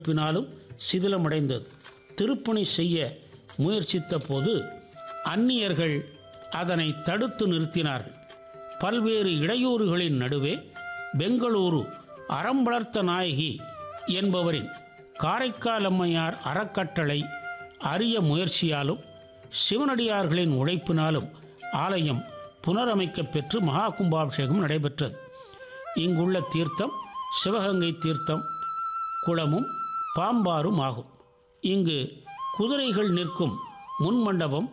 பின்னாலும் சிதிலமடைந்தது திருப்பணி செய்ய முயற்சித்த போது அந்நியர்கள் அதனை தடுத்து நிறுத்தினார்கள் பல்வேறு இடையூறுகளின் நடுவே பெங்களூரு அறம் வளர்த்த நாயகி என்பவரின் காரைக்கால் அம்மையார் அறக்கட்டளை அரிய முயற்சியாலும் சிவனடியார்களின் உழைப்பினாலும் ஆலயம் புனரமைக்கப் பெற்று மகா கும்பாபிஷேகம் நடைபெற்றது இங்குள்ள தீர்த்தம் சிவகங்கை தீர்த்தம் குளமும் பாம்பாரும் ஆகும் இங்கு குதிரைகள் நிற்கும் முன் மண்டபம்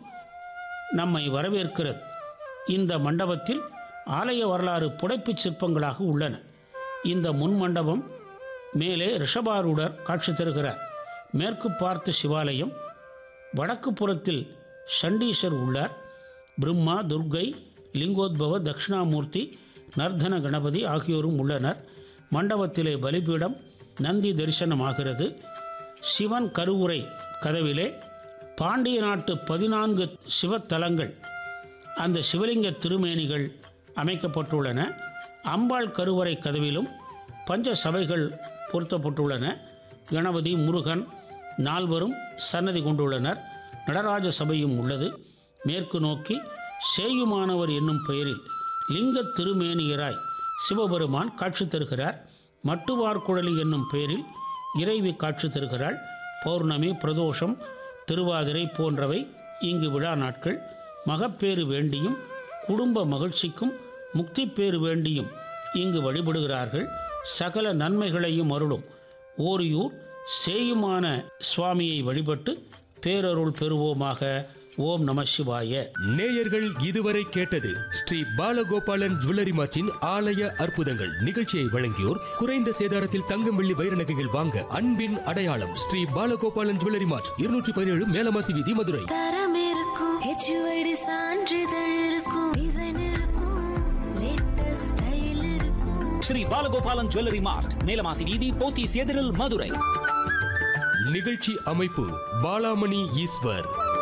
நம்மை வரவேற்கிறது இந்த மண்டபத்தில் ஆலய வரலாறு புடைப்புச் சிற்பங்களாக உள்ளன இந்த முன் மண்டபம் மேலே ரிஷபாரூடர் காட்சி தருகிறார் மேற்கு பார்த்த சிவாலயம் வடக்கு புறத்தில் சண்டீசர் உள்ளார் பிரம்மா துர்க்கை லிங்கோத்பவ தட்சிணாமூர்த்தி நர்தன கணபதி ஆகியோரும் உள்ளனர் மண்டபத்திலே பலிபீடம் நந்தி தரிசனமாகிறது சிவன் கருவுரை கதவிலே பாண்டிய நாட்டு பதினான்கு சிவத்தலங்கள் அந்த சிவலிங்க திருமேனிகள் அமைக்கப்பட்டுள்ளன அம்பாள் கருவறை கதவிலும் பஞ்ச சபைகள் பொருத்தப்பட்டுள்ளன கணபதி முருகன் நால்வரும் சன்னதி கொண்டுள்ளனர் நடராஜ சபையும் உள்ளது மேற்கு நோக்கி சேயுமானவர் என்னும் பெயரில் லிங்க திருமேனியராய் சிவபெருமான் காட்சி தருகிறார் மட்டுவார்குழலி என்னும் பெயரில் இறைவி காட்சி தருகிறாள் பௌர்ணமி பிரதோஷம் திருவாதிரை போன்றவை இங்கு விழா நாட்கள் மகப்பேறு வேண்டியும் குடும்ப மகிழ்ச்சிக்கும் முக்திப்பேறு வேண்டியும் இங்கு வழிபடுகிறார்கள் சகல நன்மைகளையும் அருளும் ஓரியூர் சேயுமான சுவாமியை வழிபட்டு பேரருள் பெறுவோமாக ஓம் நம சிவாய நேயர்கள் இதுவரை கேட்டது ஸ்ரீ பாலகோபாலன் ஜுவல்லரி மார்ட்டின் ஆலய அற்புதங்கள் நிகழ்ச்சியை வழங்கியோர் குறைந்த சேதாரத்தில் தங்கம் வெள்ளி வைர நகைகள் வாங்க அன்பின் அடையாளம் ஸ்ரீ பாலகோபாலன் ஜுவல்லரி மார்ட் இருநூற்றி பதினேழு மேலமாசி வீதி மதுரை தரம் இருக்கும் ஹெச்யூஐடி சான்றிதழ் இருக்கும் டிசைன் இருக்கும் லேட்டஸ்ட் ஸ்டைல் இருக்கும் ஸ்ரீ பாலகோபாலன் ஜுவல்லரி மார்ட் நீலமாசி வீதி போத்தீஸ் எதிரில் மதுரை நிகழ்ச்சி அமைப்பு பாலாமணி ஈஸ்வர்